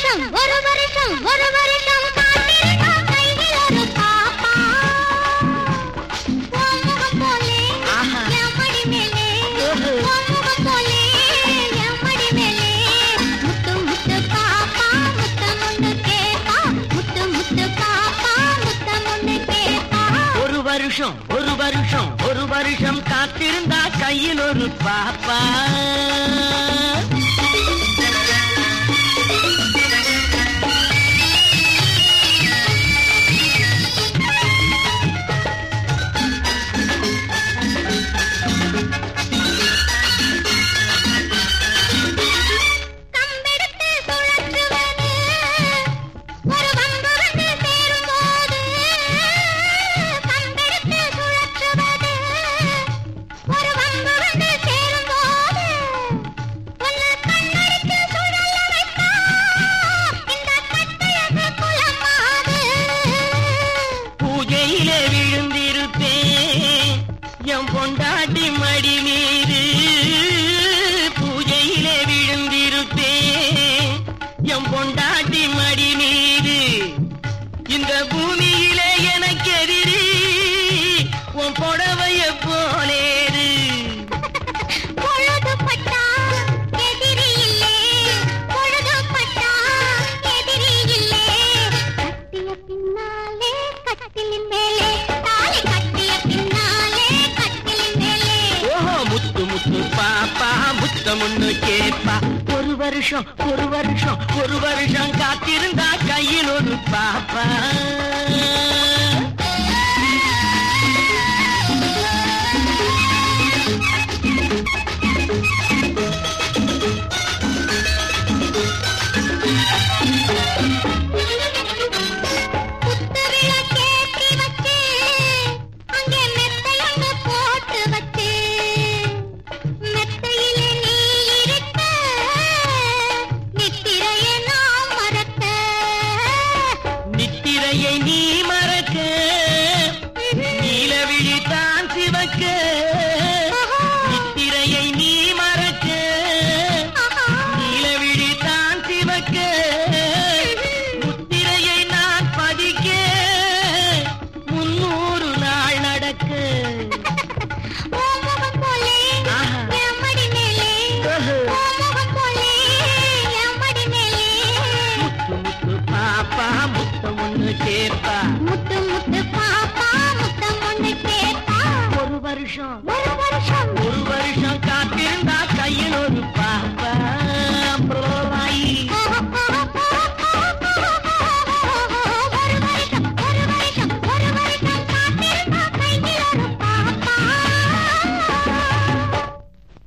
வருஷம் ஒரு வருஷம் ஒரு வருஷம் காத்திருந்தா கையில் ஒரு பாப்பா உன் முகம் போலே ஆஹா. என் மடி மேலே ஓஹோ. உன் முகம் போலே என் மடி மேலே முத்து முத்து பாப்பா முத்தம் ஒண்ணு கேப்பா முத்து முத்து பாப்பா முத்தம் ஒண்ணு கேப்பா ஒரு வருஷம் ஒரு வருஷம் ஒரு வருஷம் காத்திருந்தா கையில் ஒரு பாப்பா கம்பெடுத்து சுழற்றுவது ஒரு வம்பு வந்து சேரும்போது கம்பெடுத்து சுழற்றுவது ஒரு வம்பு வந்து சேரும்போது உன்னை கண்ணடித்து சுழல வைத்தா இந்த கட்டழகு குலமாது பூஜையிலே விழுந்திருப்பேன் என் பொண்டாட்டி மடி மீது பூஜையிலே விழுந்திருப்பேன் என் பொண்டாட்டி மடி மீது இந்த பூமியிலே எனக்கு எதிரி உன் புடவைய போலேது பொழுது பட்டா எதிரி இல்லே பொழுது பட்டா எதிரி இல்லே கட்டிய பின்னாலே கட்டிலின் மேலே தாலி கட்டிய பின்னாலே கட்டிலின் மேலே ஓஹோ முத்து முத்து பாப்பா முத்தமுன்னு கேப்பா ஒரு வருஷம் ஒரு வருஷம் ஒரு வருஷம் காத்திருந்தா கையில் ஒரு பாப்பா